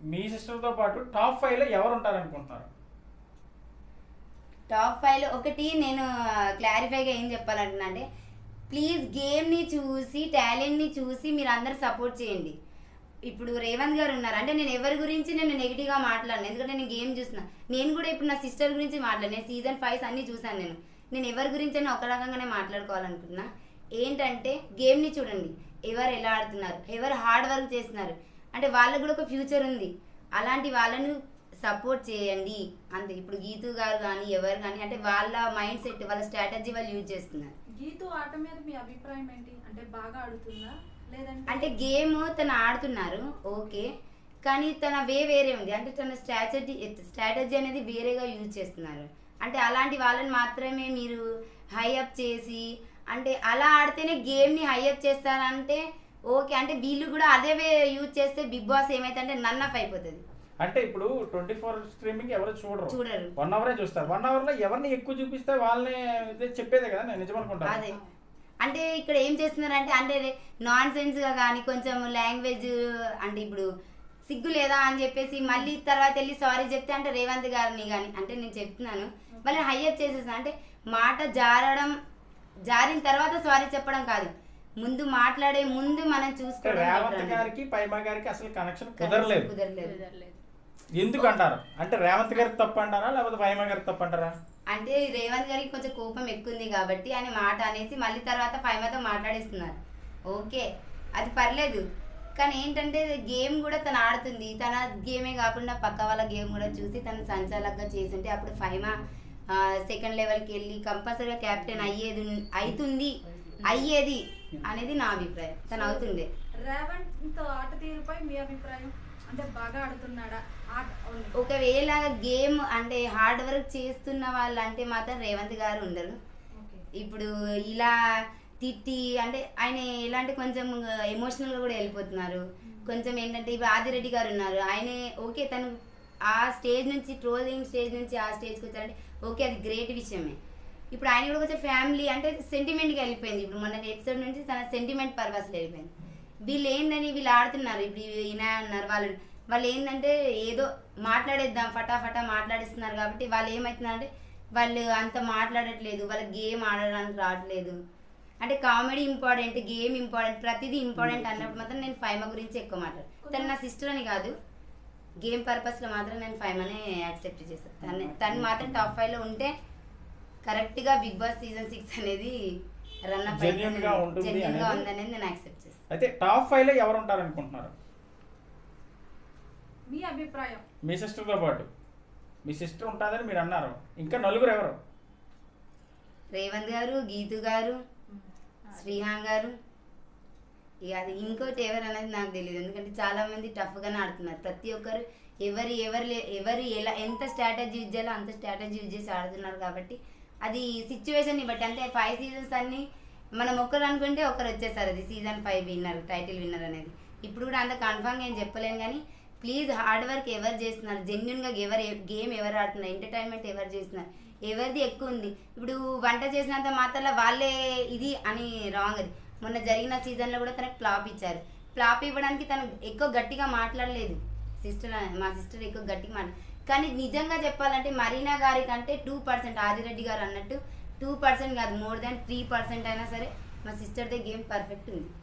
మీ సిస్టర్తో పాటు టాప్ ఫైవ్లో ఎవరు ఉంటారు అనుకుంటున్నారు టాప్ ఫైవ్ ఒకటి నేను క్లారిఫైగా ఏం చెప్పాలంటున్నా అంటే ప్లీజ్ గేమ్ని చూసి టాలెంట్ని చూసి మీరు అందరు సపోర్ట్ చేయండి ఇప్పుడు రేవంత్ గారు ఉన్నారు అంటే నేను ఎవరి గురించి నేను నెగిటివ్గా మాట్లాడను ఎందుకంటే నేను గేమ్ చూసిన నేను కూడా ఇప్పుడు నా సిస్టర్ గురించి మాట్లాడను నేను సీజన్ ఫైవ్స్ అన్నీ చూసాను నేను నేను ఎవరి గురించి అయినా ఒక రకంగానే మాట్లాడుకోవాలనుకున్నా ఏంటంటే గేమ్ని చూడండి ఎవరు ఎలా ఆడుతున్నారు ఎవరు హార్డ్ వర్క్ చేస్తున్నారు అంటే వాళ్ళకు కూడా ఒక ఫ్యూచర్ ఉంది అలాంటి వాళ్ళను సపోర్ట్ చేయండి అంతే ఇప్పుడు గీతు గారు కానీ ఎవరు కానీ అంటే వాళ్ళ మైండ్ సెట్ వాళ్ళ స్ట్రాటజీ వాళ్ళు యూజ్ చేస్తున్నారు గీతు ఆట మీద మీ అభిప్రాయం ఏంటి అంటే బాగా ఆడుతుందా లేదంటే అంటే గేమ్ తను ఆడుతున్నారు ఓకే కానీ తన వే వేరే ఉంది అంటే తన స్ట్రాటజీ స్ట్రాటజీ అనేది వేరేగా యూజ్ చేస్తున్నారు అంటే అలాంటి వాళ్ళని మాత్రమే మీరు హైఅప్ చేసి అంటే అలా ఆడితేనే గేమ్ని హైఅప్ చేస్తారంటే ఓకే అంటే వీళ్ళు కూడా అదే వే యూజ్ చేస్తే బిగ్ బాస్ ఏమైతే అంటే నన్ ఆఫ్ అయిపోతుంది అంటే ఇప్పుడు ట్వంటీ ఫోర్ స్ట్రీమింగ్ ఎవరు చూడరు చూడరు. వన్ అవరే చూస్తారు వన్ అవర్ లో ఎవరిని ఎక్కువ చూపిస్తే వాళ్ళని ఇదే చెప్పేదే కదా నేను నిజమనుకుంటాను అదే అంటే ఇక్కడ ఏం చేస్తున్నారంటే అంటే నాన్ సెన్స్ గా కానీ కొంచెం లాంగ్వేజ్ అంటే ఇప్పుడు సిగ్గు లేదా అని చెప్పేసి మళ్ళీ తర్వాత వెళ్ళి సారీ చెప్తే అంటే రేవంత్ గారిని కానీ అంటే నేను చెప్తున్నాను మళ్ళీ హైయప్ చేసేసాను అంటే మాట జారడం జారిన తర్వాత సారీ చెప్పడం కాదు ముందు మాట్లాడే ముందు మనం అంటే చూసుకోవడం రేవంత్ better గారికి పైమా గారికి అసలు కనెక్షన్ అన్నది. కుదరలేదు కుదరలేదు కుదరలేదు. ఎందుకు అంటారు అంటే రేవంత్ గారికి తప్పు అంటారా లేకపోతే పైమా గారికి తప్పు అంటారా అంటే రేవంత్ గారికి కొంచెం కోపం ఎక్కువ ఉంది కాబట్టి ఆయన మాట అనేసి మళ్ళీ తర్వాత ఫైమాతో మాట్లాడేస్తున్నారు ఓకే అది పర్లేదు కానీ ఏంటంటే గేమ్ కూడా తను ఆడుతుంది తన గేమే కాకుండా పక్క వాళ్ళ గేమ్ కూడా చూసి తను సంచాలకంగా చేసింటే అప్పుడు ఫైమా సెకండ్ లెవెల్కి వెళ్ళి కంపల్సరీగా కెప్టెన్ అయ్యేది ఉన్- అవుతుంది అయ్యేది అనేది నా అభిప్రాయం తను అవుతుండే రేవంత్ తో ఆట తీరుపై మీ అభిప్రాయం అంటే బాగా ఆడుతున్నాడా ఆట ఓన్లీ. ఒకవేళ గేమ్ అంటే హార్డ్ వర్క్ చేస్తున్న వాళ్ళు అంటే మాత్రం రేవంత్ గారు ఉండరు ఓకే. ఇప్పుడు ఇలా తిట్టి అంటే ఆయన ఎలా అంటే కొంచెం ఎమోషనల్గా కూడా వెళ్ళిపోతున్నారు కొంచెం ఏంటంటే ఇప్పుడు ఆదిరెడ్డి గారు ఉన్నారు ఆయన ఓకే తను ఆ స్టేజ్ నుంచి ట్రోలింగ్ స్టేజ్ నుంచి ఆ స్టేజ్కి వచ్చారంటే ఓకే అది గ్రేట్ విషయమే ఇప్పుడు ఆయన కూడా కొంచెం ఫ్యామిలీ అంటే సెంటిమెంట్గా వెళ్ళిపోయింది ఇప్పుడు మొన్న ఎపిసోడ్ నుంచి తన సెంటిమెంట్ పర్పస్లో వెళ్ళిపోయింది వీళ్ళు ఏందని వీళ్ళు ఆడుతున్నారు ఇప్పుడు ఈయన ఉన్నారు వాళ్ళు వాళ్ళు ఏంటంటే ఏదో మాట్లాడేద్దాం ఫటాఫటా మాట్లాడిస్తున్నారు కాబట్టి వాళ్ళు ఏమవుతున్నారంటే వాళ్ళు అంత మాట్లాడట్లేదు వాళ్ళ గేమ్ ఆడడానికి రావట్లేదు అంటే కామెడీ ఇంపార్టెంట్ గేమ్ ఇంపార్టెంట్ ప్రతిదీ ఇంపార్టెంట్ అన్నప్పుడు మాత్రం నేను ఫైమా గురించి ఎక్కువ మాట్లాడు తను నా సిస్టర్ అని కాదు గేమ్ పర్పస్లో మాత్రం నేను ఫైమానే యాక్సెప్ట్ చేస్తాను తను తను మాత్రం టాప్ ఫైవ్లో ఉంటే కరెక్ట్గా బిగ్ బాస్ సీజన్ సిక్స్ అనేది రన్ అప్ Genuine గా ఉంటుంది జెన్యున్గా అనేది- ఉందనేది నేను యాక్సెప్ట్ చేస్తాను అయితే టాప్ ఫైవ్ లో ఎవరు ఉంటారు అనుకుంటున్నారు మీ అభిప్రాయం మీ సిస్టర్తో పాటు మీ సిస్టర్ ఉంటుందని మీరు అన్నారు ఇంకా నలుగురు ఎవరు రేవంత్ గారు గీతు గారు శ్రీహాన్ గారు ఇక అది ఇంకోటి ఎవరు అనేది నాకు తెలియదు ఎందుకంటే చాలా మంది టఫ్గానే ఆడుతున్నారు ప్రతి ఒక్కరు ఎవరు ఎవరు లే- ఎవరు ఎలా ఎంత స్ట్రాటజీ యూజ్ చేయాలో అంత స్ట్రాటజీ యూజ్ చేసి ఆడుతున్నారు కాబట్టి అది సిచ్యువేషన్ని బట్టి అంటే ఫైవ్ సీజన్స్ అన్ని మనం ఒక్కరు అనుకుంటే ఒకరు వచ్చేసారు అది season five winner title winner అనేది ఇప్పుడు కూడా అంత కన్ఫామ్గా ఏం చెప్పలేను కానీ ప్లీజ్ హార్డ్ వర్క్ ఎవరు చేస్తున్నారు జెన్యున్గా ఎవరు గేమ్ ఎవరు ఆడుతున్నారు ఎంటర్టైన్మెంట్ ఎవరు చేస్తున్నారు ఎవరిది ఎక్కువ ఉంది ఇప్పుడు వంట చేసినంత మాత్రాల వాళ్ళే ఇది అని రాంగ్ అది మొన్న జరిగిన సీజన్లో కూడా తనకు ఫ్లాప్ ఇచ్చారు ఫ్లాప్ ఇవ్వడానికి తను ఎక్కువ గట్టిగా మాట్లాడలేదు సిస్టర్ మా సిస్టర్ ఎక్కువ గట్టిగా మాట్లా కానీ నిజంగా చెప్పాలంటే మరీనా గారి కంటే టూ పర్సెంట్ ఆదిరెడ్డి గారు అన్నట్టు టూ పర్సెంట్ కాదు మోర్ దాన్ త్రీ పర్సెంట్ అయినా సరే మా సిస్టర్దే గేమ్ పర్ఫెక్ట్ ఉంది